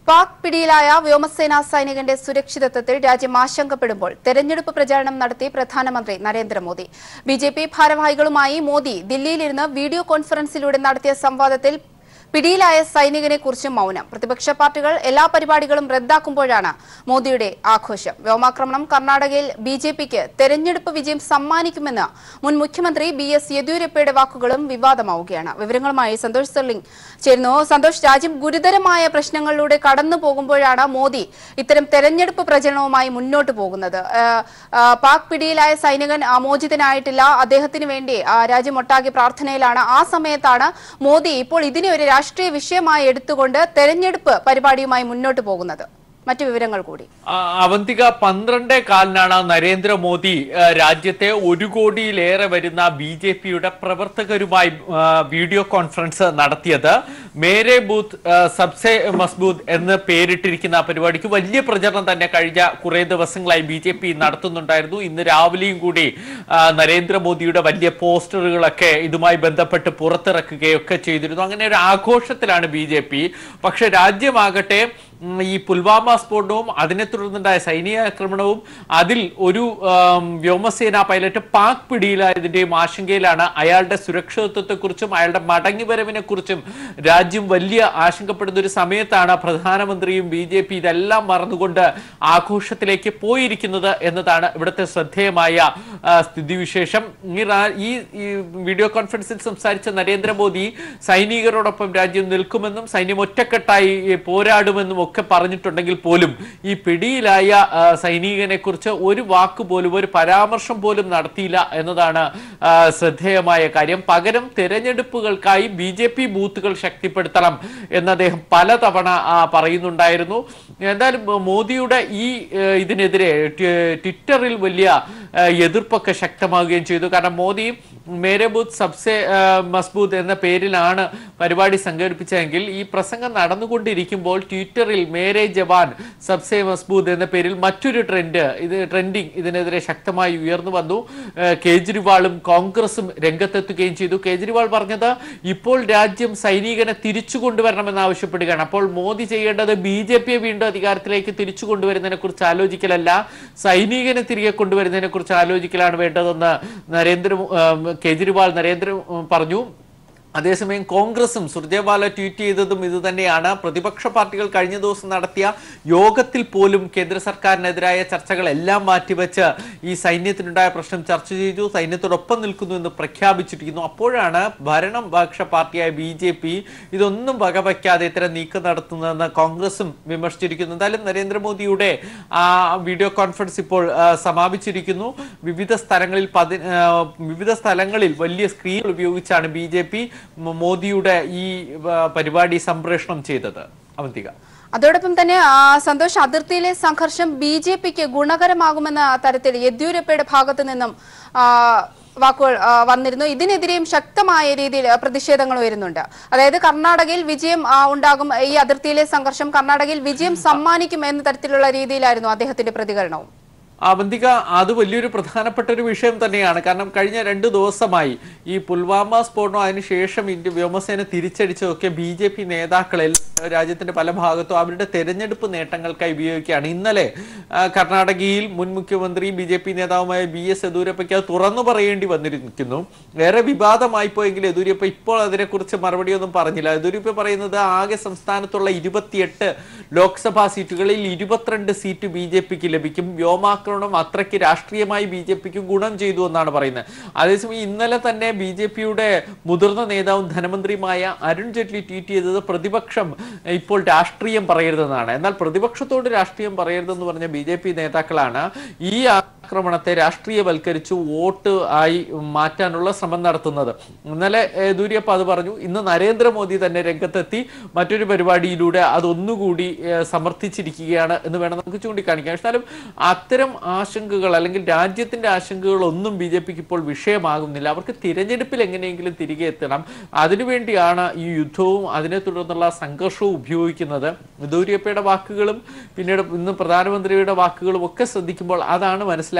പാക് പിടിയിലായ വ്യോമസേനാ സൈനികന്റെ സുരക്ഷിതത്വത്തിൽ രാജ്യം ആശങ്കപ്പെടുമ്പോൾ തെരഞ്ഞെടുപ്പ് പ്രചാരണം നടത്തി പ്രധാനമന്ത്രി നരേന്ദ്രമോദി ബി ജെ പി ഭാരവാഹികളുമായി മോദി ദില്ലിയിലിരുന്ന് വീഡിയോ കോൺഫറൻസിലൂടെ നടത്തിയ സംവാദത്തിൽ പിടിയിലായ സൈനികനെ കുറിച്ച് മൌനം പ്രതിപക്ഷ പാർട്ടികൾ എല്ലാ പരിപാടികളും റദ്ദാക്കുമ്പോഴാണ് മോദിയുടെ ആഘോഷം വ്യോമാക്രമണം കർണാടകയിൽ ബി ജെ പിക്ക് തെരഞ്ഞെടുപ്പ് വിജയം സമ്മാനിക്കുമെന്ന് മുൻ മുഖ്യമന്ത്രി ബി എസ് യെദ്യൂരപ്പയുടെ വാക്കുകളും വിവാദമാവുകയാണ് വിവരങ്ങളുമായി സന്തോഷ് സെർലിംഗ് ചേരുന്നു സന്തോഷ് രാജ്യം ഗുരുതരമായ പ്രശ്നങ്ങളിലൂടെ കടന്നു പോകുമ്പോഴാണ് മോദി ഇത്തരം തെരഞ്ഞെടുപ്പ് പ്രചരണവുമായി മുന്നോട്ട് പോകുന്നത് ആ, ആ, പാക് പിടിയിലായ സൈനികൻ ആ, മോചിതനായിട്ടില്ല അദ്ദേഹത്തിന് വേണ്ടി ആ, രാജ്യമൊട്ടാകെ പ്രാർത്ഥനയിലാണ് ആ സമയത്താണ് മോദി ഇപ്പോൾ ഇതിനെ ഒരു രാഷ്ട്രീയ വിഷയമായി എടുത്തുകൊണ്ട് തെരഞ്ഞെടുപ്പ് പരിപാടിയുമായി മുന്നോട്ട് പോകുന്നത് മറ്റു വിവരങ്ങൾ കൂടി ആ, അവന്തിക പന്ത്രണ്ടേ കാലിനാണ് നരേന്ദ്രമോദി ആ, രാജ്യത്തെ ഒരു കോടിയിലേറെ വരുന്ന ബി ജെ പിയുടെ പ്രവർത്തകരുമായി ആ, വീഡിയോ കോൺഫറൻസ് നടത്തിയത് മേരെ ബൂത്ത് ആ, സബ്സെ മസ്ബൂത്ത് എന്ന് പേരിട്ടിരിക്കുന്ന ആ പരിപാടിക്ക് വലിയ പ്രചരണം തന്നെ കഴിഞ്ഞ കുറെ ദിവസങ്ങളായി ബി ജെ പി നടത്തുന്നുണ്ടായിരുന്നു ഇന്ന് രാവിലെയും കൂടി ആ, നരേന്ദ്രമോദിയുടെ വലിയ പോസ്റ്ററുകളൊക്കെ ഇതുമായി ബന്ധപ്പെട്ട് പുറത്തിറക്കുകയൊക്കെ ചെയ്തിരുന്നു അങ്ങനെ ഒരു ആഘോഷത്തിലാണ് ബി ജെ പി പക്ഷെ രാജ്യമാകട്ടെ ഉം, ഈ പുൽവാമ സ്ഫോടനവും അതിനെ തുടർന്നുണ്ടായ സൈനിക ആക്രമണവും അതിൽ ഒരു ആം, വ്യോമസേന പൈലറ്റ് പാക് പിടിയിലായതിന്റെയും ആശങ്കയിലാണ് അയാളുടെ സുരക്ഷിതത്വത്തെക്കുറിച്ചും അയാളുടെ മടങ്ങിവരവിനെ കുറിച്ചും രാജ്യം വലിയ ആശങ്കപ്പെടുന്ന ഒരു സമയത്താണ് പ്രധാനമന്ത്രിയും ബി ജെ പി ഇതെല്ലാം മറന്നുകൊണ്ട് ആഘോഷത്തിലേക്ക് പോയിരിക്കുന്നത് എന്നതാണ് ഇവിടുത്തെ ശ്രദ്ധേയമായ ആ, സ്ഥിതിവിശേഷം ഈ റാ- ഈ ഈ വീഡിയോ കോൺഫറൻസിൽ സംസാരിച്ച നരേന്ദ്രമോദി സൈനികരോടൊപ്പം രാജ്യം നിൽക്കുമെന്നും സൈന്യം ഒറ്റക്കെട്ടായി പോരാടുമെന്നും ഒക്കെ പറഞ്ഞിട്ടുണ്ടെങ്കിൽ പോലും ഈ പിടിയിലായ ആ, സൈനികനെ കുറിച്ച് ഒരു വാക്ക് പോലും ഒരു പരാമർശം പോലും നടത്തിയില്ല എന്നതാണ് ആ, ശ്രദ്ധേയമായ കാര്യം പകരം തെരഞ്ഞെടുപ്പുകൾക്കായി ബി ജെ പി ബൂത്തുകൾ ശക്തിപ്പെടുത്തണം എന്ന് അദ്ദേഹം പലതവണ ആ, പറയുന്നുണ്ടായിരുന്നു എന്തായാലും മോദിയുടെ ഈ ആ, ഇതിനെതിരെ ട്വ- ട്വിറ്ററിൽ വലിയ ആ, എതിർപ്പൊക്കെ ശക്തമാവുകയും ചെയ്തു കാരണം മോദി മേരെ ബൂത്ത് സബ്സെ ആ, മസ്ബൂത്ത് എന്ന പേരിലാണ് പരിപാടി സംഘടിപ്പിച്ചതെങ്കിൽ ഈ പ്രസംഗം നടന്നുകൊണ്ടിരിക്കുമ്പോൾ ട്വിറ്ററിൽ മേരെ ജവാൻ സബ്സെ മസ്ബൂത്ത് എന്ന പേരിൽ മറ്റൊരു ട്രെൻഡ് ഇത് ട്രെൻഡിങ് ഇതിനെതിരെ ശക്തമായി ഉയർന്നു വന്നു ആ, കേജ്രിവാളും കോൺഗ്രസും രംഗത്തെത്തുകയും ചെയ്തു കേജ്രിവാൾ പറഞ്ഞത് ഇപ്പോൾ രാജ്യം സൈനികനെ തിരിച്ചു കൊണ്ടുവരണമെന്ന് ആവശ്യപ്പെടുകയാണ് അപ്പോൾ മോദി ചെയ്യേണ്ടത് ബി ജെ പിയെ വീണ്ടും അധികാരത്തിലേക്ക് തിരിച്ചു കൊണ്ടുവരുന്നതിനെ കുറിച്ച് ആലോചിക്കലല്ല സൈനികനെ തിരികെ കൊണ്ടുവരുന്നതിനെ കുറിച്ച് ആലോചിക്കലാണ് വേണ്ടതെന്ന് നരേന്ദ്ര ഉം, കേജ്രിവാൾ നരേന്ദ്ര ഉം, പറഞ്ഞു അതേസമയം കോൺഗ്രസും സുർജേവാല ട്വീറ്റ് ചെയ്തതും ഇത് തന്നെയാണ് പ്രതിപക്ഷ പാർട്ടികൾ കഴിഞ്ഞ ദിവസം നടത്തിയ യോഗത്തിൽ പോലും കേന്ദ്ര സർക്കാരിനെതിരായ ചർച്ചകളെല്ലാം മാറ്റിവെച്ച് ഈ സൈന്യത്തിനുണ്ടായ പ്രശ്നം ചർച്ച ചെയ്തു സൈന്യത്തോടൊപ്പം നിൽക്കുന്നു എന്ന് പ്രഖ്യാപിച്ചിരിക്കുന്നു അപ്പോഴാണ് ഭരണപക്ഷ പാർട്ടിയായ ബി ജെ പി ഇതൊന്നും വകവയ്ക്കാതെ ഇത്തരം നീക്കം നടത്തുന്നതെന്ന് കോൺഗ്രസും വിമർശിച്ചിരിക്കുന്നു എന്തായാലും നരേന്ദ്രമോദിയുടെ ആ വീഡിയോ കോൺഫറൻസ് ഇപ്പോൾ ആ, സമാപിച്ചിരിക്കുന്നു വിവിധ സ്ഥലങ്ങളിൽ പതി ആ, വിവിധ സ്ഥലങ്ങളിൽ വലിയ സ്ക്രീൻ ഉപയോഗിച്ചാണ് ബി ജെ പി മോദിയുടെ ഈ ആ, പരിപാടി സംപ്രേഷണം ചെയ്തത് അവന്തിക അതോടൊപ്പം തന്നെ ആ, സന്തോഷ് അതിർത്തിയിലെ സംഘർഷം ബി ജെ പിക്ക് ഗുണകരമാകുമെന്ന തരത്തിൽ യെദ്യൂരപ്പയുടെ ഭാഗത്തു നിന്നും ആ, വാക്കുകൾ ആ, വന്നിരുന്നു ഇതിനെതിരെയും ശക്തമായ രീതിയിൽ ആ, പ്രതിഷേധങ്ങൾ ഉയരുന്നുണ്ട് അതായത് കർണാടകയിൽ വിജയം ആ, ഉണ്ടാകും ഈ അതിർത്തിയിലെ സംഘർഷം കർണാടകയിൽ വിജയം സമ്മാനിക്കും എന്ന തരത്തിലുള്ള രീതിയിലായിരുന്നു അദ്ദേഹത്തിന്റെ പ്രതികരണവും അവന്തിക അത് വലിയൊരു പ്രധാനപ്പെട്ട ഒരു വിഷയം തന്നെയാണ് കാരണം കഴിഞ്ഞ രണ്ട് ദിവസമായി ഈ പുൽവാമ സ്ഫോടനം അതിനുശേഷം ഇന്ത്യ വ്യോമസേന തിരിച്ചടിച്ചതൊക്കെ ബി ജെ പി നേതാക്കളിൽ രാജ്യത്തിന്റെ പല ഭാഗത്തും അവരുടെ തെരഞ്ഞെടുപ്പ് നേട്ടങ്ങൾക്കായി ഉപയോഗിക്കുകയാണ് ഇന്നലെ ആ, കർണാടകയിൽ മുൻ മുഖ്യമന്ത്രി ബി ജെ പി നേതാവുമായ ബി എസ് യെദ്യൂരപ്പയ്ക്ക് അത് തുറന്നു പറയേണ്ടി വന്നിരിക്കുന്നു ഏറെ വിവാദമായി പോയെങ്കിൽ യെദ്യൂരപ്പ ഇപ്പോൾ അതിനെക്കുറിച്ച് മറുപടിയൊന്നും പറഞ്ഞില്ല യെദ്യൂരപ്പ പറയുന്നത് ആകെ സംസ്ഥാനത്തുള്ള ഇരുപത്തിയെട്ട് ലോക്സഭാ സീറ്റുകളിൽ ഇരുപത്തിരണ്ട് സീറ്റ് ബി ജെ പിക്ക് ലഭിക്കും വ്യോമാക്രമണം അത്രയ്ക്ക് രാഷ്ട്രീയമായി ബി ജെ പിക്ക് ഗുണം ചെയ്തു എന്നാണ് പറയുന്നത് അതേസമയം ഇന്നലെ തന്നെ ബി ജെ പിയുടെ മുതിർന്ന നേതാവും ധനമന്ത്രിയുമായ അരുൺ ജെയ്റ്റ്ലി ട്വീറ്റ് ചെയ്തത് പ്രതിപക്ഷം ഇപ്പോൾ രാഷ്ട്രീയം പറയരുതെന്നാണ് എന്നാൽ പ്രതിപക്ഷത്തോട് രാഷ്ട്രീയം പറയരുതെന്ന് പറഞ്ഞ ബി ജെ പി നേതാക്കളാണ് ഈ ആക്രമണത്തെ രാഷ്ട്രീയവൽക്കരിച്ച് വോട്ട് ആയി മാറ്റാനുള്ള ശ്രമം നടത്തുന്നത് ഇന്നലെ യെദ്യൂരപ്പ അത് പറഞ്ഞു ഇന്ന് നരേന്ദ്രമോദി തന്നെ രംഗത്തെത്തി മറ്റൊരു പരിപാടിയിലൂടെ അതൊന്നുകൂടി ഏഹ്, സമർത്ഥിച്ചിരിക്കുകയാണ് എന്ന് വേണം നമുക്ക് ചൂണ്ടിക്കാണിക്കാം എന്നാലും അത്തരം ആശങ്കകൾ അല്ലെങ്കിൽ രാജ്യത്തിന്റെ ആശങ്കകളൊന്നും ബി ജെ പിക്ക് ഇപ്പോൾ വിഷയമാകുന്നില്ല അവർക്ക് തിരഞ്ഞെടുപ്പിൽ എങ്ങനെയെങ്കിലും തിരികെ എത്തണം അതിനുവേണ്ടിയാണ് ഈ യുദ്ധവും അതിനെ തുടർന്നുള്ള സംഘർഷവും ഉപയോഗിക്കുന്നത് യെദ്യൂരപ്പയുടെ വാക്കുകളും പിന്നീട് ഇന്ന് പ്രധാനമന്ത്രിയുടെ വാക്കുകളും ഒക്കെ ശ്രദ്ധിക്കുമ്പോൾ അതാണ് മനസ്സിലാക്കുന്നത്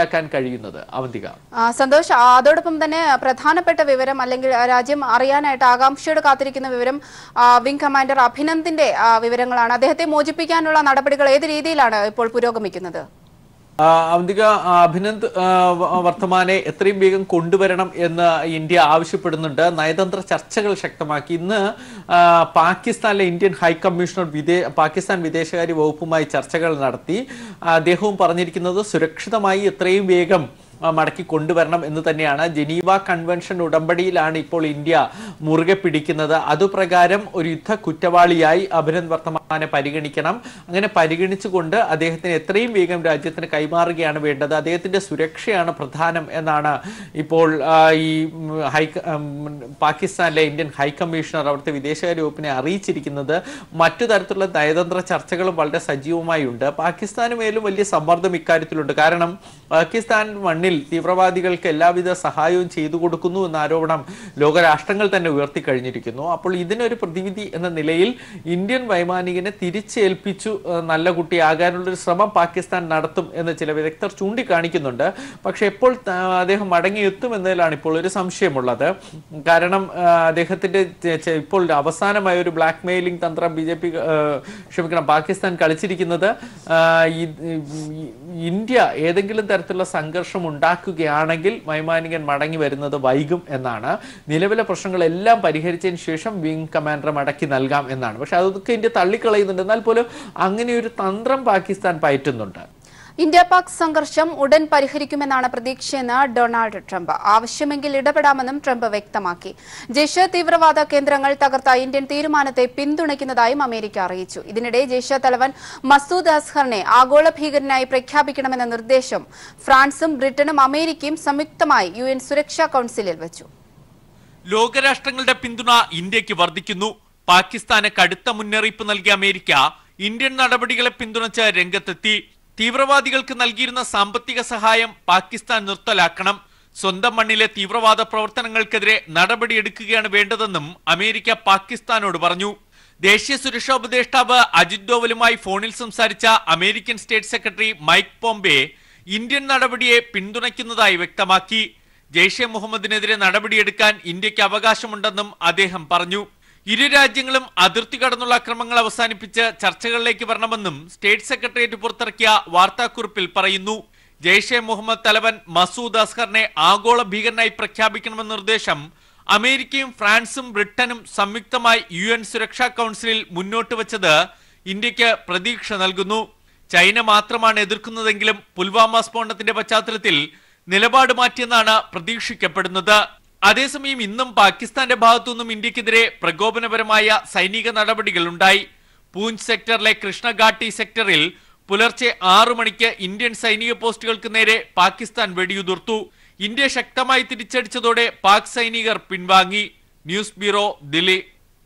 മനസ്സിലാക്കാൻ കഴിയുന്നത് അവന്തിക ആ, സന്തോഷ് ആ, അതോടൊപ്പം തന്നെ പ്രധാനപ്പെട്ട വിവരം അല്ലെങ്കിൽ ആ, രാജ്യം അറിയാനായിട്ട് ആകാംക്ഷയോട് കാത്തിരിക്കുന്ന വിവരം ആ, വിംഗ് കമാൻഡർ അഭിനന്ദിന്റെ ആ, വിവരങ്ങളാണ് അദ്ദേഹത്തെ മോചിപ്പിക്കാനുള്ള നടപടികൾ ഏത് രീതിയിലാണ് ഇപ്പോൾ പുരോഗമിക്കുന്നത് ആ, അവന്തിക ആ, അഭിനന്ദ് ആ, വ- വർത്തമാനെ എത്രയും വേഗം കൊണ്ടുവരണം എന്ന് ഇന്ത്യ ആവശ്യപ്പെടുന്നുണ്ട് നയതന്ത്ര ചർച്ചകൾ ശക്തമാക്കി ഇന്ന് ആ, പാകിസ്ഥാനിലെ ഇന്ത്യൻ ഹൈക്കമ്മീഷണർ വിദേ പാകിസ്ഥാൻ വിദേശകാര്യ വകുപ്പുമായി ചർച്ചകൾ നടത്തി അദ്ദേഹവും പറഞ്ഞിരിക്കുന്നത് സുരക്ഷിതമായി എത്രയും വേഗം ആ, മടക്കി കൊണ്ടുവരണം എന്ന് തന്നെയാണ് ജനീവ കൺവെൻഷൻ ഉടമ്പടിയിലാണ് ഇപ്പോൾ ഇന്ത്യ മുറുകെ പിടിക്കുന്നത് അതുപ്രകാരം ഒരു യുദ്ധ കുറ്റവാളിയായി അഭിനന്ദ് വർത്തമാനെ പരിഗണിക്കണം അങ്ങനെ പരിഗണിച്ചുകൊണ്ട് അദ്ദേഹത്തിന് എത്രയും വേഗം രാജ്യത്തിന് കൈമാറുകയാണ് വേണ്ടത് അദ്ദേഹത്തിന്റെ സുരക്ഷയാണ് പ്രധാനം എന്നാണ് ഇപ്പോൾ ആ, ഈ ഉം, ഹൈ ഉം, പാകിസ്ഥാനിലെ ഇന്ത്യൻ ഹൈക്കമ്മീഷണർ അവിടുത്തെ വിദേശകാര്യ വകുപ്പിനെ അറിയിച്ചിരിക്കുന്നത് മറ്റു തരത്തിലുള്ള നയതന്ത്ര ചർച്ചകളും വളരെ സജീവമായി ഉണ്ട് പാകിസ്ഥാന് മേലും വലിയ സമ്മർദ്ദം ഇക്കാര്യത്തിലുണ്ട് കാരണം പാകിസ്ഥാൻ മണ്ണിൽ തീവ്രവാദികൾക്ക് എല്ലാവിധ സഹായവും ചെയ്തു കൊടുക്കുന്നു എന്ന ആരോപണം ലോകരാഷ്ട്രങ്ങൾ തന്നെ ഉയർത്തിക്കഴിഞ്ഞിരിക്കുന്നു അപ്പോൾ ഇതിനൊരു പ്രതിവിധി എന്ന നിലയിൽ ഇന്ത്യൻ വൈമാനികനെ തിരിച്ചേൽപ്പിച്ചു ഏഹ്, നല്ല കുട്ടിയാകാനുള്ളൊരു ശ്രമം പാകിസ്ഥാൻ നടത്തും എന്ന് ചില വിദഗ്ധർ ചൂണ്ടിക്കാണിക്കുന്നുണ്ട് പക്ഷെ എപ്പോൾ ത- അദ്ദേഹം മടങ്ങിയെത്തും എന്നതിലാണ് ഇപ്പോൾ ഒരു സംശയമുള്ളത് കാരണം ആ, അദ്ദേഹത്തിന്റെ ചെ- ചെ- ഇപ്പോൾ അവസാനമായ ഒരു ബ്ലാക്ക് മെയിലിംഗ് തന്ത്രം ബി ജെ പി ക്ഷമിക്കണം പാകിസ്ഥാൻ കളിച്ചിരിക്കുന്നത് ആ, ഈ- ഈ- ഇന്ത്യ ഏതെങ്കിലും തരത്തിലുള്ള സംഘർഷം ഉണ്ടാക്കുകയാണെങ്കിൽ വൈമാനികൻ മടങ്ങി വരുന്നത് വൈകും എന്നാണ് നിലവിലെ പ്രശ്നങ്ങളെല്ലാം പരിഹരിച്ചതിന് ശേഷം വിംഗ് കമാൻഡറെ മടക്കി നൽകാം എന്നാണ് പക്ഷെ അതൊക്കെ ഇന്ത്യ തള്ളിക്കളയുന്നുണ്ട് എന്നാൽ പോലും അങ്ങനെ ഒരു തന്ത്രം പാകിസ്ഥാൻ പയറ്റുന്നുണ്ട് ഇന്ത്യ പാക് സംഘർഷം ഉടൻ പരിഹരിക്കുമെന്നാണ് പ്രതീക്ഷയെന്ന് ഡൊണാൾഡ് ട്രംപ് ആവശ്യമെങ്കിൽ ഇടപെടാമെന്നും ട്രംപ് വ്യക്തമാക്കി ജയ്ഷ് തീവ്രവാദ കേന്ദ്രങ്ങൾ തകർത്ത ഇന്ത്യൻ തീരുമാനത്തെ പിന്തുണയ്ക്കുന്നതായും അമേരിക്ക അറിയിച്ചു ഇതിനിടെ ജയ്ഷ് തലവൻ മസൂദ് അസ്ഹറിനെ ആഗോള ഭീകരനായി പ്രഖ്യാപിക്കണമെന്ന നിർദ്ദേശം ഫ്രാൻസും ബ്രിട്ടനും അമേരിക്കയും സംയുക്തമായി യു എൻ സുരക്ഷാ കൌൺസിലിൽ വെച്ചു ലോകരാഷ്ട്രങ്ങളുടെ പിന്തുണ ഇന്ത്യക്ക് വർദ്ധിക്കുന്നു പാകിസ്ഥാന് കടുത്ത മുന്നറിയിപ്പ് നൽകിയ അമേരിക്ക ഇന്ത്യൻ നടപടികളെ പിന്തുണച്ച് രംഗത്തെത്തി തീവ്രവാദികൾക്ക് നൽകിയിരുന്ന സാമ്പത്തിക സഹായം പാകിസ്ഥാൻ നിർത്തലാക്കണം സ്വന്തം മണ്ണിലെ തീവ്രവാദ പ്രവർത്തനങ്ങൾക്കെതിരെ നടപടിയെടുക്കുകയാണ് വേണ്ടതെന്നും അമേരിക്ക പാകിസ്ഥാനോട് പറഞ്ഞു ദേശീയ സുരക്ഷാ ഉപദേഷ്ടാവ് അജിത് ഡോവലുമായി ഫോണിൽ സംസാരിച്ച American state secretary Mike Pompeo Indian നടപടിയെ പിന്തുണയ്ക്കുന്നതായി വ്യക്തമാക്കി ജെയ്ഷെ മുഹമ്മദിനെതിരെ നടപടിയെടുക്കാൻ ഇന്ത്യക്ക് അവകാശമുണ്ടെന്നും അദ്ദേഹം പറഞ്ഞു ഇരു രാജ്യങ്ങളും അതിർത്തി കടന്നുള്ള അക്രമങ്ങൾ അവസാനിപ്പിച്ച് ചർച്ചകളിലേക്ക് വരണമെന്നും സ്റ്റേറ്റ് സെക്രട്ടേറിയറ്റ് പുറത്തിറക്കിയ വാർത്താക്കുറിപ്പിൽ പറയുന്നു ജെയ്ഷെ മുഹമ്മദ് തലവൻ മസൂദ് അസ്ഹറിനെ ആഗോള ഭീകരനായി പ്രഖ്യാപിക്കണമെന്ന നിർദ്ദേശം അമേരിക്കയും ഫ്രാൻസും ബ്രിട്ടനും സംയുക്തമായി യു എൻ സുരക്ഷാ കൗൺസിലിൽ മുന്നോട്ട് വച്ചത് ഇന്ത്യക്ക് പ്രതീക്ഷ നൽകുന്നു ചൈന മാത്രമാണ് എതിർക്കുന്നതെങ്കിലും പുൽവാമ സ്ഫോടനത്തിന്റെ പശ്ചാത്തലത്തിൽ നിലപാട് മാറ്റിയെന്നാണ് പ്രതീക്ഷിക്കപ്പെടുന്നത് അതേസമയം ഇന്നും പാകിസ്ഥാന്റെ ഭാഗത്തുനിന്നും ഇന്ത്യക്കെതിരെ പ്രകോപനപരമായ സൈനിക നടപടികൾ ഉണ്ടായി പൂഞ്ച് സെക്ടറിലെ കൃഷ്ണഘാട്ടി സെക്ടറിൽ പുലർച്ചെ ആറു മണിക്ക് ഇന്ത്യൻ സൈനിക പോസ്റ്റുകൾക്ക് നേരെ പാകിസ്ഥാൻ വെടിയുതിർത്തു ഇന്ത്യ ശക്തമായി തിരിച്ചടിച്ചതോടെ പാക് സൈനികർ പിൻവാങ്ങി ന്യൂസ് ബ്യൂറോ ദില്ലി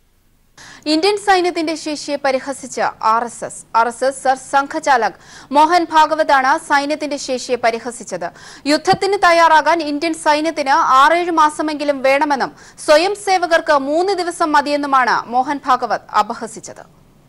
ഇന്ത്യൻ സൈന്യത്തിന്റെ ശേഷിയെ പരിഹസിച്ച് R S S R S S സർ സംഘചാലക് മോഹൻ ഭാഗവതാണ് സൈന്യത്തിന്റെ ശേഷിയെ പരിഹസിച്ചത് യുദ്ധത്തിന് തയ്യാറാകാൻ ഇന്ത്യൻ സൈന്യത്തിന് ആറേഴ് മാസമെങ്കിലും വേണമെന്നും സ്വയം സേവകർക്ക് മൂന്ന് ദിവസം മതിയെന്നുമാണ് മോഹൻ ഭാഗവത് അപഹസിച്ചത്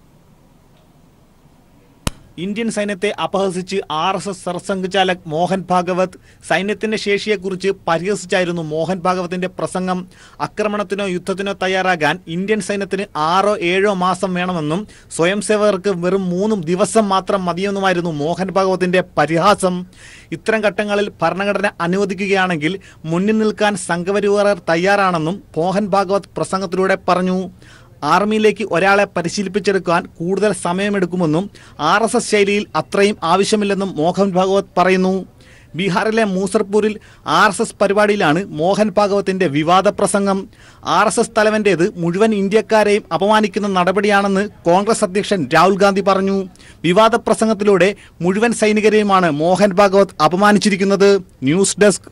ഇന്ത്യൻ സൈന്യത്തെ അപഹസിച്ച് ആർ എസ് എസ് സർസംഘചാലക് മോഹൻ ഭാഗവത് സൈന്യത്തിന്റെ ശേഷിയെക്കുറിച്ച് പരിഹസിച്ചായിരുന്നു മോഹൻ ഭാഗവത്തിന്റെ പ്രസംഗം ആക്രമണത്തിനോ യുദ്ധത്തിനോ തയ്യാറാകാൻ ഇന്ത്യൻ സൈന്യത്തിന് ആറോ ഏഴോ മാസം വേണമെന്നും സ്വയം സേവകർക്ക് വെറും മൂന്നും ദിവസം മാത്രം മതിയെന്നുമായിരുന്നു മോഹൻ ഭാഗവത്തിന്റെ പരിഹാസം ഇത്തരം ഘട്ടങ്ങളിൽ ഭരണഘടന അനുവദിക്കുകയാണെങ്കിൽ മുന്നിൽ നിൽക്കാൻ സംഘപരിവാർ തയ്യാറാണെന്നും മോഹൻ ഭാഗവത് പ്രസംഗത്തിലൂടെ പറഞ്ഞു ആർമിയിലേക്ക് ഒരാളെ പരിശീലിപ്പിച്ചെടുക്കാൻ കൂടുതൽ സമയമെടുക്കുമെന്നും ആർ എസ് എസ് ശൈലിയിൽ അത്രയും ആവശ്യമില്ലെന്നും മോഹൻ ഭാഗവത് പറയുന്നു ബീഹാറിലെ മൂസർപൂരിൽ ആർ എസ് എസ് പരിപാടിയിലാണ് മോഹൻ ഭാഗവത്തിന്റെ വിവാദ പ്രസംഗം ആർ എസ് എസ് തലവന്റേത് മുഴുവൻ ഇന്ത്യക്കാരെയും അപമാനിക്കുന്ന നടപടിയാണെന്ന് കോൺഗ്രസ് അധ്യക്ഷൻ രാഹുൽ ഗാന്ധി പറഞ്ഞു വിവാദ പ്രസംഗത്തിലൂടെ മുഴുവൻ സൈനികരെയുമാണ് മോഹൻ ഭാഗവത് അപമാനിച്ചിരിക്കുന്നത് ന്യൂസ് ഡെസ്ക്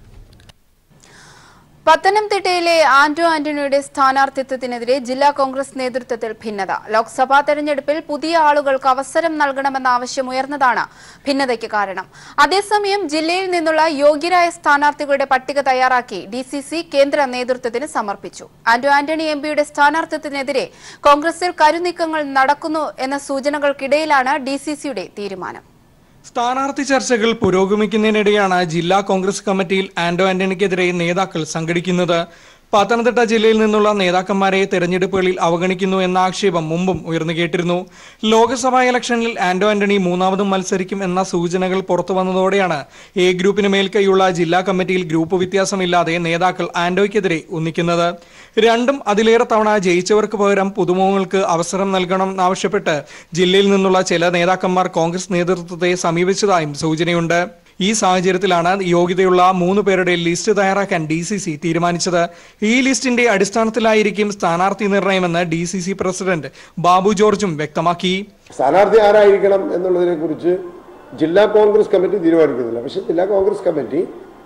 പത്തനംതിട്ടയിലെ ആന്റോ ആന്റണിയുടെ സ്ഥാനാർത്ഥിത്വത്തിനെതിരെ ജില്ലാ കോൺഗ്രസ് നേതൃത്വത്തിൽ ഭിന്നത ലോക്സഭാ തെരഞ്ഞെടുപ്പിൽ പുതിയ ആളുകൾക്ക് അവസരം നൽകണമെന്ന ആവശ്യം ഉയർന്നതാണ് ഭിന്നതയ്ക്ക് കാരണം അതേസമയം ജില്ലയിൽ നിന്നുള്ള യോഗ്യരായ സ്ഥാനാർത്ഥികളുടെ പട്ടിക തയ്യാറാക്കി ഡി സി സി കേന്ദ്ര നേതൃത്വത്തിന് സമർപ്പിച്ചു ആന്റോ ആന്റണി എം പിയുടെ സ്ഥാനാർത്ഥിത്വത്തിനെതിരെ കോൺഗ്രസിൽ കരുനീക്കങ്ങൾ നടക്കുന്നു എന്ന സൂചനകൾക്കിടയിലാണ് ഡി സി സിയുടെ തീരുമാനം സ്ഥാനാർത്ഥി ചർച്ചകൾ പുരോഗമിക്കുന്നതിനിടെയാണ് ജില്ലാ കോൺഗ്രസ് കമ്മിറ്റിയിൽ ആന്റോ ആന്റണിക്കെതിരെ നേതാക്കൾ സംഘടിക്കുന്നത് പത്തനംതിട്ട ജില്ലയിൽ നിന്നുള്ള നേതാക്കന്മാരെ തെരഞ്ഞെടുപ്പുകളിൽ അവഗണിക്കുന്നു എന്ന ആക്ഷേപം മുമ്പും ഉയർന്നു കേട്ടിരുന്നു ലോക്സഭാ ഇലക്ഷനിൽ ആന്റോ ആന്റണി മൂന്നാമതും മത്സരിക്കും എന്ന സൂചനകൾ പുറത്തു വന്നതോടെയാണ് എ ഗ്രൂപ്പിന് മേൽക്കൈയുള്ള ജില്ലാ കമ്മിറ്റിയിൽ ഗ്രൂപ്പ് വ്യത്യാസമില്ലാതെ നേതാക്കൾ ആന്റോയ്ക്കെതിരെ ഒന്നിക്കുന്നത് രണ്ടും അതിലേറെ തവണ ജയിച്ചവർക്ക് പകരം പുതുമുഖങ്ങൾക്ക് അവസരം നൽകണമെന്നാവശ്യപ്പെട്ട് ജില്ലയിൽ നിന്നുള്ള ചില നേതാക്കന്മാർ കോൺഗ്രസ് നേതൃത്വത്തെ സമീപിച്ചതായും സൂചനയുണ്ട് ഈ സാഹചര്യത്തിലാണ് യോഗ്യതയുള്ള മൂന്ന് പേരുടെ ലിസ്റ്റ് തയ്യാറാക്കാൻ ഡി സി സി തീരുമാനിച്ചത് ഈ ലിസ്റ്റിന്റെ അടിസ്ഥാനത്തിലായിരിക്കും സ്ഥാനാർത്ഥി നിർണയമെന്ന് D C C president Babu ജോർജും വ്യക്തമാക്കി സ്ഥാനാർത്ഥി ആരായിരിക്കണം എന്നുള്ളതിനെ കുറിച്ച് ജില്ലാ കോൺഗ്രസ് കമ്മിറ്റി തീരുമാനിക്കുന്നില്ല പക്ഷെ ജില്ലാ കോൺഗ്രസ് കമ്മിറ്റി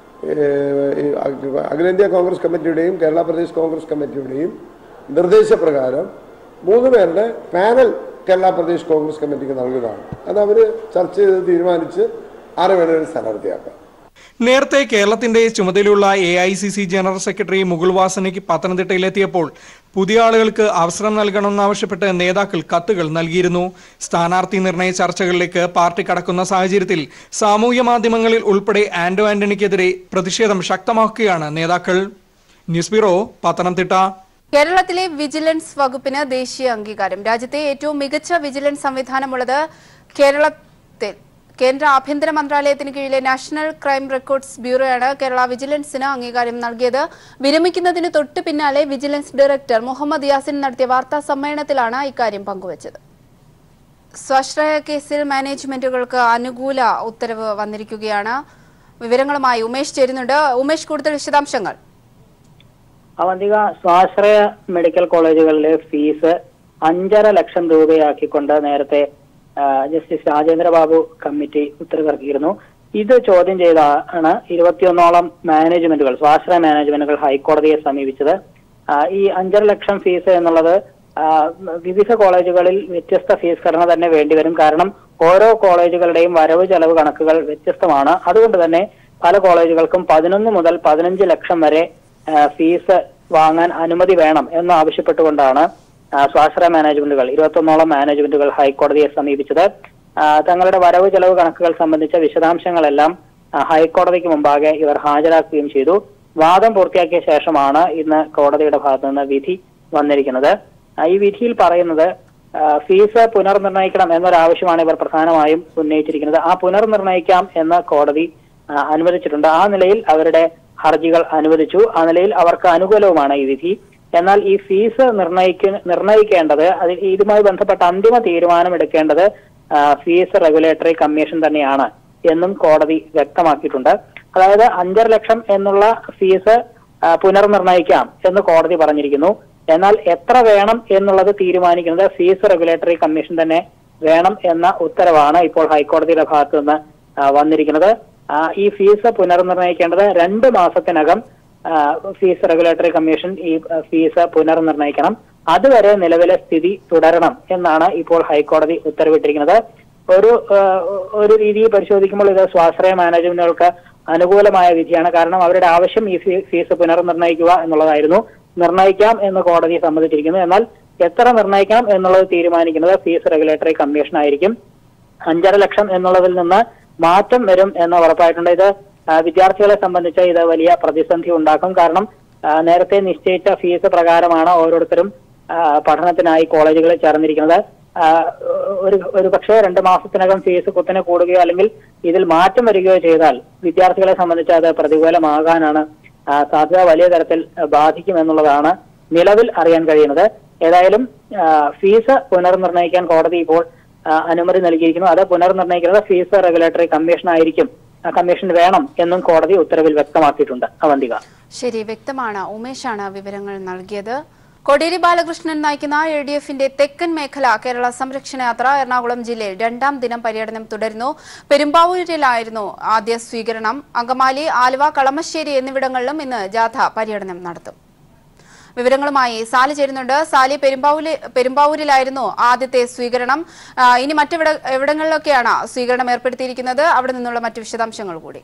ഏഹ്, ഈ അഖി- അഖിലേന്ത്യാ കോൺഗ്രസ് കമ്മിറ്റിയുടെയും കേരള പ്രദേശ് കോൺഗ്രസ് കമ്മിറ്റിയുടെയും നിർദ്ദേശപ്രകാരം മൂന്ന് പേരുടെ പാനൽ കേരള പ്രദേശ് കോൺഗ്രസ് കമ്മിറ്റിക്ക് നൽകുന്നതാണ് അത് അവർ ചർച്ച ചെയ്ത് തീരുമാനിച്ച് ആരെ വേണമെങ്കിലും സ്ഥാനാർത്ഥിയാക്കാം നേരത്തെ കേരളത്തിന്റെ ചുമതലയുള്ള A I C C general secretary Mukul വാസനയ്ക്ക് പത്തനംതിട്ടയിലെത്തിയപ്പോൾ പുതിയ ആളുകൾക്ക് അവസരം നൽകണമെന്നാവശ്യപ്പെട്ട് നേതാക്കൾ കത്തുകൾ നൽകിയിരുന്നു സ്ഥാനാർത്ഥി നിർണയ ചർച്ചകളിലേക്ക് പാർട്ടി കടക്കുന്ന സാഹചര്യത്തിൽ സാമൂഹ്യ മാധ്യമങ്ങളിൽ ഉൾപ്പെടെ ആന്റോ ആന്റണിക്കെതിരെ പ്രതിഷേധം ശക്തമാക്കുകയാണ് നേതാക്കൾ ന്യൂസ് ബ്യൂറോ പത്തനംതിട്ട കേരളത്തിലെ വിജിലൻസ് വകുപ്പിന് ദേശീയ അംഗീകാരം രാജ്യത്തെ ഏറ്റവും മികച്ച വിജിലൻസ് സംവിധാനമുള്ളത് കേരളത്തിൽ കേന്ദ്ര ആഭ്യന്തര മന്ത്രാലയത്തിന് കീഴിലെ നാഷണൽ ക്രൈം റെക്കോർഡ്സ് ബ്യൂറോയാണ് കേരള വിജിലൻസിന് അംഗീകാരം നൽകിയത് വിരമിക്കുന്നതിന് തൊട്ടു പിന്നാലെ വിജിലൻസ് ഡയറക്ടർ മുഹമ്മദ് യാസിൻ നടത്തിയ വാർത്താ സമ്മേളനത്തിലാണ് ഇക്കാര്യം പങ്കുവച്ചത് സ്വാശ്രയ കേസിൽ മാനേജ്മെന്റുകൾക്ക് അനുകൂല ഉത്തരവ് വന്നിരിക്കുകയാണ് വിവരങ്ങളുമായി ഉമേഷ് ചേരുന്നുണ്ട് ഉമേഷ് കൂടുതൽ വിശദാംശങ്ങൾ അവന്തിക സ്വാശ്രയ മെഡിക്കൽ കോളേജുകളിലെ ഫീസ് അഞ്ചര ലക്ഷം രൂപയാക്കിക്കൊണ്ട് നേരത്തെ ആ, ജസ്റ്റിസ് രാജേന്ദ്ര ബാബു കമ്മിറ്റി ഉത്തരവിറക്കിയിരുന്നു ഇത് ചോദ്യം ചെയ്താണ് ഇരുപത്തിയൊന്നോളം മാനേജ്മെന്റുകൾ സ്വാശ്രയ മാനേജ്മെന്റുകൾ ഹൈക്കോടതിയെ സമീപിച്ചത് ആ, ഈ അഞ്ചര ലക്ഷം ഫീസ് എന്നുള്ളത് ആ, വിവിധ കോളേജുകളിൽ വ്യത്യസ്ത ഫീസ് ഘടന തന്നെ വേണ്ടിവരും കാരണം ഓരോ കോളേജുകളുടെയും വരവ് ചെലവ് കണക്കുകൾ വ്യത്യസ്തമാണ് അതുകൊണ്ട് തന്നെ പല കോളേജുകൾക്കും പതിനൊന്ന് മുതൽ പതിനഞ്ച് ലക്ഷം വരെ ആ, ഫീസ് വാങ്ങാൻ അനുമതി വേണം എന്ന് ആവശ്യപ്പെട്ടുകൊണ്ടാണ് ആ, സ്വാശ്രയ മാനേജ്മെന്റുകൾ ഇരുപത്തൊന്നോളം മാനേജ്മെന്റുകൾ ഹൈക്കോടതിയെ സമീപിച്ചത് ആ, തങ്ങളുടെ വരവ് ചെലവ് കണക്കുകൾ സംബന്ധിച്ച വിശദാംശങ്ങളെല്ലാം ആ, ഹൈക്കോടതിക്ക് മുമ്പാകെ ഇവർ ഹാജരാക്കുകയും ചെയ്തു വാദം പൂർത്തിയാക്കിയ ശേഷമാണ് ഇന്ന് കോടതിയുടെ ഭാഗത്തു നിന്ന് വിധി വന്നിരിക്കുന്നത് ആ, ഈ വിധിയിൽ പറയുന്നത് ആ, ഫീസ് പുനർനിർണയിക്കണം എന്നൊരാവശ്യമാണ് ഇവർ പ്രധാനമായും ഉന്നയിച്ചിരിക്കുന്നത് ആ പുനർനിർണയിക്കാം എന്ന് കോടതി ആ, അനുവദിച്ചിട്ടുണ്ട് ആ നിലയിൽ അവരുടെ ഹർജികൾ അനുവദിച്ചു ആ നിലയിൽ അവർക്ക് അനുകൂലവുമാണ് ഈ വിധി എന്നാൽ ഈ ഫീസ് നിർണയിക്ക നിർണയിക്കേണ്ടത് അതിൽ ഇതുമായി ബന്ധപ്പെട്ട അന്തിമ തീരുമാനം എടുക്കേണ്ടത് ആ, ഫീസ് റെഗുലേറ്ററി കമ്മീഷൻ തന്നെയാണ് എന്നും കോടതി വ്യക്തമാക്കിയിട്ടുണ്ട് അതായത് അഞ്ചര ലക്ഷം എന്നുള്ള ഫീസ് ആ, പുനർനിർണയിക്കാം എന്ന് കോടതി പറഞ്ഞിരിക്കുന്നു എന്നാൽ എത്ര വേണം എന്നുള്ളത് തീരുമാനിക്കുന്നത് ഫീസ് റെഗുലേറ്ററി കമ്മീഷൻ തന്നെ വേണം എന്ന ഉത്തരവാണ് ഇപ്പോൾ ഹൈക്കോടതിയുടെ ഭാഗത്തു നിന്ന് ആ, വന്നിരിക്കുന്നത് ആ, ഈ ഫീസ് പുനർനിർണയിക്കേണ്ടത് രണ്ട് മാസത്തിനകം ആ, ഫീസ് റെഗുലേറ്ററി കമ്മീഷൻ ഈ ആ, ഫീസ് പുനർനിർണയിക്കണം അതുവരെ നിലവിലെ സ്ഥിതി തുടരണം എന്നാണ് ഇപ്പോൾ ഹൈക്കോടതി ഉത്തരവിട്ടിരിക്കുന്നത് ഒരു ആ, ഒരു രീതിയിൽ പരിശോധിക്കുമ്പോൾ ഇത് സ്വാശ്രയ മാനേജ്മെന്റുകൾക്ക് അനുകൂലമായ വിധിയാണ് കാരണം അവരുടെ ആവശ്യം ഈ ഫീ- ഫീസ് പുനർനിർണയിക്കുക എന്നുള്ളതായിരുന്നു നിർണയിക്കാം എന്ന് കോടതി സമ്മതിച്ചിരിക്കുന്നു എന്നാൽ എത്ര നിർണയിക്കണം എന്നുള്ളത് തീരുമാനിക്കുന്നത് ഫീസ് റെഗുലേറ്ററി കമ്മീഷൻ ആയിരിക്കും അഞ്ചര ലക്ഷം എന്നുള്ളതിൽ നിന്ന് മാറ്റം വരും എന്ന് ഉറപ്പായിട്ടുണ്ട് ഇത് ആ, വിദ്യാർത്ഥികളെ സംബന്ധിച്ച് ഇത് വലിയ പ്രതിസന്ധി ഉണ്ടാക്കും കാരണം ആ, നേരത്തെ നിശ്ചയിച്ച ഫീസ് പ്രകാരമാണ് ഓരോരുത്തരും ആ, പഠനത്തിനായി കോളേജുകളിൽ ചേർന്നിരിക്കുന്നത് ആ, ഒരു ഒരു പക്ഷേ രണ്ട് മാസത്തിനകം ഫീസ് കുത്തനെ കൂടുകയോ അല്ലെങ്കിൽ ഇതിൽ മാറ്റം വരികയോ ചെയ്താൽ വിദ്യാർത്ഥികളെ സംബന്ധിച്ച് അത് പ്രതികൂലമാകാനാണ് ആ, സാധ്യത വലിയ തരത്തിൽ ബാധിക്കും എന്നുള്ളതാണ് നിലവിൽ അറിയാൻ കഴിയുന്നത് ഏതായാലും ആ, ഫീസ് പുനർനിർണ്ണയിക്കാൻ കോടതി ഇപ്പോൾ ആ, അനുമതി നൽകിയിരിക്കുന്നു അത് പുനർനിർണ്ണയിക്കുന്നത് ഫീസ് റെഗുലേറ്ററി കമ്മീഷൻ ആയിരിക്കും ആ കമ്മീഷൻ വേണം എന്നും കോടതി ഉത്തരവിൽ വ്യക്തമാക്കിയിട്ടുണ്ട് അവന്തിക ശരി വ്യക്തമാണ് ഉമേഷാണ് വിവരങ്ങൾ നൽകിയത് കോടിയേരി ബാലകൃഷ്ണൻ നയിക്കുന്ന എ ഡി എഫിന്റെ തെക്കൻ മേഖല കേരള സംരക്ഷണ യാത്ര എറണാകുളം ജില്ലയിൽ രണ്ടാം ദിനം പര്യടനം തുടരുന്നു പെരുമ്പാവൂരിലായിരുന്നു ആദ്യ സ്വീകരണം അങ്കമാലി ആലുവ കളമശ്ശേരി എന്നിവിടങ്ങളിലും ഇന്ന് ജാഥ പര്യടനം നടത്തും വിവരങ്ങളുമായി സാലി ചേരുന്നുണ്ട് സാലി പെരുമ്പാവൂരിൽ പെരുമ്പാവൂരിലായിരുന്നു ആദ്യത്തെ സ്വീകരണം ആ, ഇനി മറ്റെവിട എവിടങ്ങളിലൊക്കെയാണ് സ്വീകരണം ഏർപ്പെടുത്തിയിരിക്കുന്നത് അവിടെ നിന്നുള്ള മറ്റു വിശദാംശങ്ങൾ കൂടി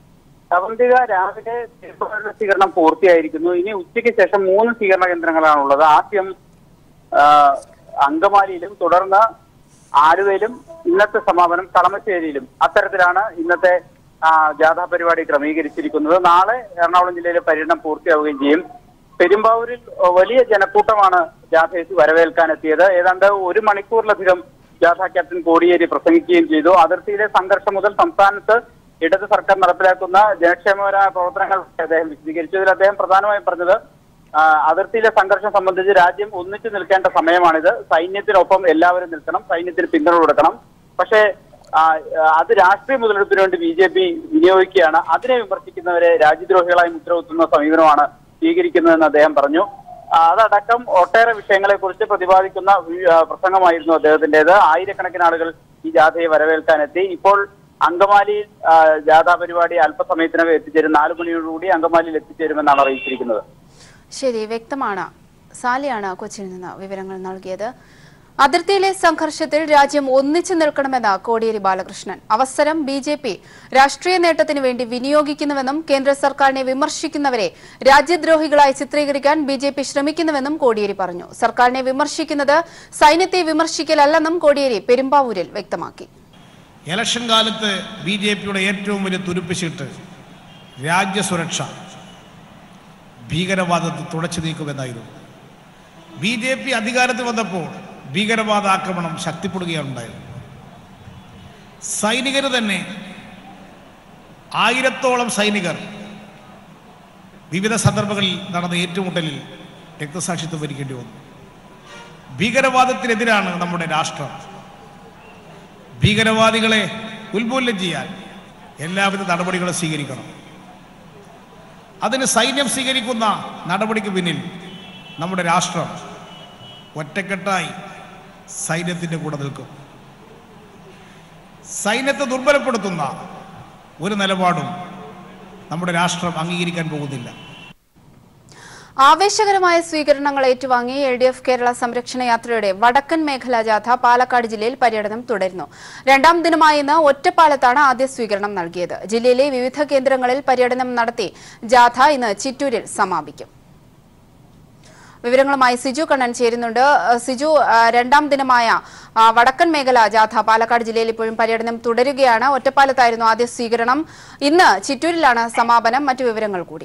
അവന്തിക രാവിലെ തിരുപ്പൂരിലെ സ്വീകരണം പൂർത്തിയായിരിക്കുന്നു ഇനി ഉച്ചയ്ക്ക് ശേഷം മൂന്ന് സ്വീകരണ കേന്ദ്രങ്ങളാണുള്ളത് ആദ്യം ആ, അങ്കമാലിയിലും തുടർന്ന് ആലുവയിലും ഇന്നത്തെ സമാപനം കളമശ്ശേരിയിലും അത്തരത്തിലാണ് ഇന്നത്തെ ആ, ജാഥാ പരിപാടി ക്രമീകരിച്ചിരിക്കുന്നത് നാളെ എറണാകുളം ജില്ലയിലെ പര്യടനം പൂർത്തിയാവുകയും ചെയ്യും പെരുമ്പാവൂരിൽ വലിയ ജനക്കൂട്ടമാണ് ജാഥയെത്തി വരവേൽക്കാനെത്തിയത് ഏതാണ്ട് ഒരു മണിക്കൂറിലധികം ജാഥ ക്യാപ്റ്റൻ കോടിയേരി പ്രസംഗിക്കുകയും ചെയ്തു അതിർത്തിയിലെ സംഘർഷം മുതൽ സംസ്ഥാനത്ത് ഇടത് സർക്കാർ നടപ്പിലാക്കുന്ന ജനക്ഷേമപരമായ പ്രവർത്തനങ്ങൾ അദ്ദേഹം വിശദീകരിച്ചു ഇതിൽ അദ്ദേഹം പ്രധാനമായും പറഞ്ഞത് ആ, അതിർത്തിയിലെ സംഘർഷം സംബന്ധിച്ച് രാജ്യം ഒന്നിച്ചു നിൽക്കേണ്ട സമയമാണിത് സൈന്യത്തിനൊപ്പം എല്ലാവരും നിൽക്കണം സൈന്യത്തിന് പിന്തുണ കൊടുക്കണം പക്ഷേ ആ, അത് രാഷ്ട്രീയ മുതലെടുപ്പിന് വേണ്ടി ബി ജെ പി വിനിയോഗിക്കുകയാണ് അതിനെ വിമർശിക്കുന്നവരെ രാജ്യദ്രോഹികളായി മുദ്രകുത്തുന്ന സമീപനമാണ് സ്വീകരിക്കുന്നതെന്ന് അദ്ദേഹം പറഞ്ഞു ആ, അതടക്കം ഒട്ടേറെ വിഷയങ്ങളെ കുറിച്ച് പ്രതിപാദിക്കുന്ന വി- ആ, പ്രസംഗമായിരുന്നു അദ്ദേഹത്തിന്റേത് ആയിരക്കണക്കിന് ആളുകൾ ഈ ജാഥയെ വരവേൽക്കാനെത്തി ഇപ്പോൾ അങ്കമാലിയിൽ ആ, ജാഥാ പരിപാടി അല്പസമയത്തിനകം എത്തിച്ചേരും നാലു മണിയോടുകൂടി അങ്കമാലിയിൽ എത്തിച്ചേരുമെന്നാണ് അറിയിച്ചിരിക്കുന്നത് ശരി വ്യക്തമാണ് സാലിയാണ് കൊച്ചിയിൽ നിന്ന് വിവരങ്ങൾ നൽകിയത് അതിർത്തിയിലെ സംഘർഷത്തിൽ രാജ്യം ഒന്നിച്ചു നിൽക്കണമെന്ന് കോടിയേരി ബാലകൃഷ്ണൻ അവസരം ബി ജെ പി രാഷ്ട്രീയ നേട്ടത്തിന് വേണ്ടി വിനിയോഗിക്കുന്നുവെന്നും കേന്ദ്ര സർക്കാരിനെ വിമർശിക്കുന്നവരെ രാജ്യദ്രോഹികളായി ചിത്രീകരിക്കാൻ ബി ജെ പി ശ്രമിക്കുന്നുവെന്നും കോടിയേരി പറഞ്ഞു സർക്കാരിനെ വിമർശിക്കുന്നത് സൈന്യത്തെ വിമർശിക്കലല്ലെന്നും കോടിയേരി പെരുമ്പാവൂരിൽ വ്യക്തമാക്കി ഇലക്ഷൻ കാലത്ത് ബി ജെ പിയുടെ ഏറ്റവും വലിയ തുരുപ്പിച്ചിട്ട് രാജ്യസുരക്ഷ ഭീകരവാദത്തെ തുടച്ചു നീക്കുമെന്നായിരുന്നു ബി ജെ പി അധികാരത്തിൽ വന്നപ്പോൾ ഭീകരവാദ ആക്രമണം ശക്തിപ്പെടുകയാണ് ഉണ്ടായത് സൈനികർ തന്നെ ആയിരത്തോളം സൈനികർ വിവിധ സന്ദർഭങ്ങളിൽ നടന്ന ഏറ്റുമുട്ടലിൽ രക്തസാക്ഷിത്വം വരിക്കേണ്ടി വന്നു ഭീകരവാദത്തിനെതിരാണ് നമ്മുടെ രാഷ്ട്രം ഭീകരവാദികളെ ഉത്മൂലനം ചെയ്യാൻ എല്ലാവിധ നടപടികളും സ്വീകരിക്കണം അതിന് സൈന്യം സ്വീകരിക്കുന്ന നടപടിക്ക് പിന്നിൽ നമ്മുടെ രാഷ്ട്രം ഒറ്റക്കെട്ടായി സൈന്യത്തിൻ്റെ കൂടെ നിൽക്കും സൈന്യത്തെ ദുർബലപ്പെടുത്തുന്ന ഒരു നിലപാടും നമ്മുടെ രാഷ്ട്രം അംഗീകരിക്കാൻ പോകുന്നില്ല ആവേശകരമായ സ്വീകരണങ്ങൾ ഏറ്റുവാങ്ങി എൽ ഡി എഫ് കേരള സംരക്ഷണ യാത്രയുടെ വടക്കൻ മേഖലാ ജാഥ പാലക്കാട് ജില്ലയിൽ പര്യടനം തുടരുന്നു രണ്ടാം ദിനമായ ഇന്ന് ഒറ്റപ്പാലത്താണ് ആദ്യ സ്വീകരണം നൽകിയത് ജില്ലയിലെ വിവിധ കേന്ദ്രങ്ങളിൽ പര്യടനം നടത്തി ജാഥ ഇന്ന് ചിറ്റൂരിൽ സമാപിക്കും വിവരങ്ങളുമായി സിജു കണ്ണൻ ചേരുന്നുണ്ട് ഏഹ് സിജു ആ, രണ്ടാം ദിനമായ ആ, വടക്കൻ മേഖല ജാഥ പാലക്കാട് ജില്ലയിൽ ഇപ്പോഴും പര്യടനം തുടരുകയാണ് ഒറ്റപ്പാലത്തായിരുന്നു ആദ്യ സ്വീകരണം ഇന്ന് ചിറ്റൂരിലാണ് സമാപനം മറ്റു വിവരങ്ങൾ കൂടി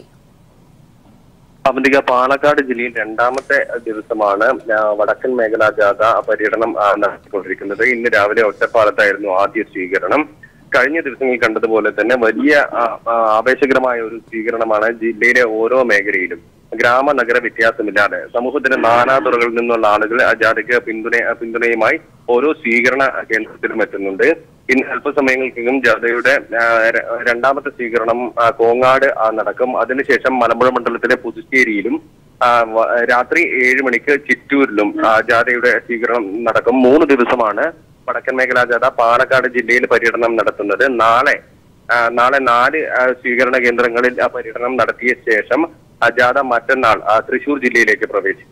അവന്തിക പാലക്കാട് ജില്ലയിൽ രണ്ടാമത്തെ ദിവസമാണ് ആ, വടക്കൻ മേഖലാ ജാഥ പര്യടനം ആ, നടത്തിക്കൊണ്ടിരിക്കുന്നത് ഇന്ന് രാവിലെ ഒറ്റപ്പാലത്തായിരുന്നു ആദ്യ സ്വീകരണം കഴിഞ്ഞ ദിവസങ്ങളിൽ കണ്ടതുപോലെ തന്നെ വലിയ ആ, ആ, ആവേശകരമായ ഒരു സ്വീകരണമാണ് ജില്ലയിലെ ഓരോ മേഖലയിലും ഗ്രാമ നഗര വ്യത്യാസമില്ലാതെ സമൂഹത്തിന്റെ നാനാതുറകളിൽ നിന്നുള്ള ആളുകൾ ആ ജാഥയ്ക്ക് പിന്തുണ പിന്തുണയുമായി ഓരോ സ്വീകരണ കേന്ദ്രത്തിലും എത്തുന്നുണ്ട് ഇന്ന് അല്പസമയങ്ങൾക്കകം ജാഥയുടെ ആ, ര- രണ്ടാമത്തെ സ്വീകരണം ആ, കോങ്ങാട് ആ, നടക്കും അതിനുശേഷം മലമ്പുഴ മണ്ഡലത്തിലെ പുതുശ്ശേരിയിലും ആ, വ- രാത്രി ഏഴ് മണിക്ക് ചിറ്റൂരിലും ആ, ജാഥയുടെ സ്വീകരണം നടക്കും മൂന്ന് ദിവസമാണ് വടക്കൻ മേഖലാ ജാഥ പാലക്കാട് ജില്ലയിൽ പര്യടനം നടത്തുന്നത് നാളെ ആ, നാളെ നാല് ആ, സ്വീകരണ കേന്ദ്രങ്ങളിൽ ആ, പര്യടനം നടത്തിയ ശേഷം ആ, ജാഥ മറ്റന്നാൾ ആ, തൃശൂർ ജില്ലയിലേക്ക് പ്രവേശിക്കും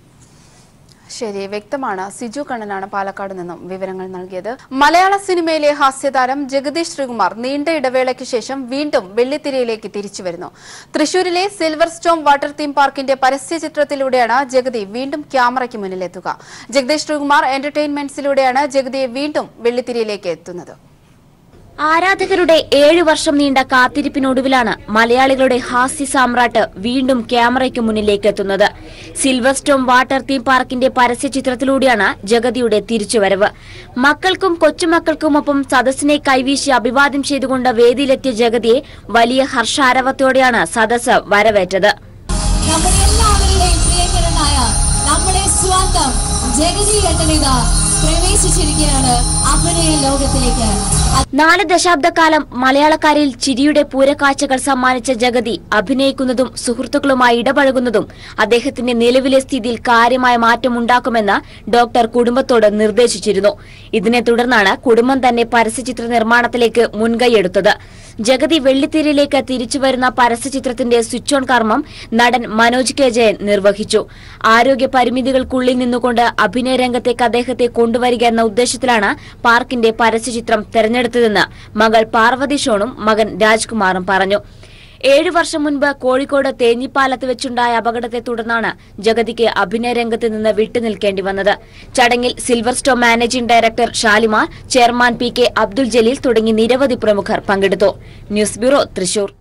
ശരി വ്യക്തമാണ് സിജു കണ്ണനാണ് പാലക്കാട് നിന്നും വിവരങ്ങൾ നൽകിയത് മലയാള സിനിമയിലെ ഹാസ്യതാരം ജഗദീഷ് ശ്രീകുമാർ നീണ്ട ഇടവേളയ്ക്ക് ശേഷം വീണ്ടും വെള്ളിത്തിരയിലേക്ക് തിരിച്ചു വരുന്നു തൃശൂരിലെ സിൽവർ സ്റ്റോം വാട്ടർ തീം പാർക്കിന്റെ പരസ്യ ചിത്രത്തിലൂടെയാണ് ജഗതി വീണ്ടും ക്യാമറയ്ക്ക് മുന്നിലെത്തുക ജഗദീഷ് ശ്രീകുമാർ എന്റർടൈൻമെന്റ്സിലൂടെയാണ് ജഗതിയെ വീണ്ടും വെള്ളിത്തിരയിലേക്ക് എത്തുന്നത് ആരാധകരുടെ ഏഴു വർഷം നീണ്ട കാത്തിരിപ്പിനൊടുവിലാണ് മലയാളികളുടെ ഹാസ്യ സാമ്രാട്ട് വീണ്ടും ക്യാമറയ്ക്ക് മുന്നിലേക്ക് എത്തുന്നത് സിൽവർ സ്റ്റോം വാട്ടർ തീം പാർക്കിന്റെ പരസ്യചിത്രത്തിലൂടെയാണ് ജഗതിയുടെ തിരിച്ചുവരവ് മക്കൾക്കും കൊച്ചുമക്കൾക്കുമൊപ്പം സദസ്സിനെ കൈവീശി അഭിവാദ്യം ചെയ്തുകൊണ്ട് വേദിയിലെത്തിയ ജഗതിയെ വലിയ ഹർഷാരവത്തോടെയാണ് സദസ്സ് വരവേറ്റത് നമ്മുടെ എല്ലാവരുടെയും പ്രിയങ്കരനായ നമ്മുടെ സ്വന്തം ജഗതി ഏട്ടനിത പ്രവേശിച്ചിരിക്കുകയാണ് അഭിനയ ലോകത്തിലേക്ക് നാല് ദശാബ്ദക്കാലം മലയാളക്കാരിൽ ചിരിയുടെ പൂരക്കാഴ്ചകൾ സമ്മാനിച്ച ജഗതി അഭിനയിക്കുന്നതും സുഹൃത്തുക്കളുമായി ഇടപഴകുന്നതും അദ്ദേഹത്തിന്റെ നിലവിലെ സ്ഥിതിയിൽ കാര്യമായ മാറ്റമുണ്ടാക്കുമെന്ന് ഡോക്ടർ കുടുംബത്തോട് നിർദ്ദേശിച്ചിരുന്നു ഇതിനെ തുടർന്നാണ് കുടുംബം തന്നെ പരസ്യചിത്ര നിർമ്മാണത്തിലേക്ക് മുൻകൈയെടുത്തത് ജഗതി വെള്ളിത്തിരയിലേക്ക് തിരിച്ചുവരുന്ന പരസ്യചിത്രത്തിന്റെ സ്വിച്ച് ഓൺ കർമ്മം നടൻ മനോജ് കെ ജയൻ നിർവഹിച്ചു ആരോഗ്യ പരിമിതികൾക്കുള്ളിൽ നിന്നുകൊണ്ട് അഭിനയ രംഗത്തേക്ക് അദ്ദേഹത്തെ കൊണ്ടുവരിക എന്ന ഉദ്ദേശത്തിലാണ് പാർക്കിന്റെ പരസ്യചിത്രം തെരഞ്ഞെടുത്തതെന്ന് മകൾ പാർവതി ഷോണും മകൻ രാജ്കുമാറും പറഞ്ഞു ഏഴു വർഷം മുൻപ് കോഴിക്കോട് തേഞ്ഞിപ്പാലത്ത് വെച്ചുണ്ടായ അപകടത്തെ തുടർന്നാണ് ജഗതിക്ക് അഭിനയ രംഗത്ത് നിന്ന് വിട്ടുനിൽക്കേണ്ടി വന്നത് ചടങ്ങിൽ silver storm managing director Shalimar chairman P K Abdul Jaleel തുടങ്ങി നിരവധി പ്രമുഖർ പങ്കെടുത്തു ന്യൂസ് ബ്യൂറോ തൃശൂർ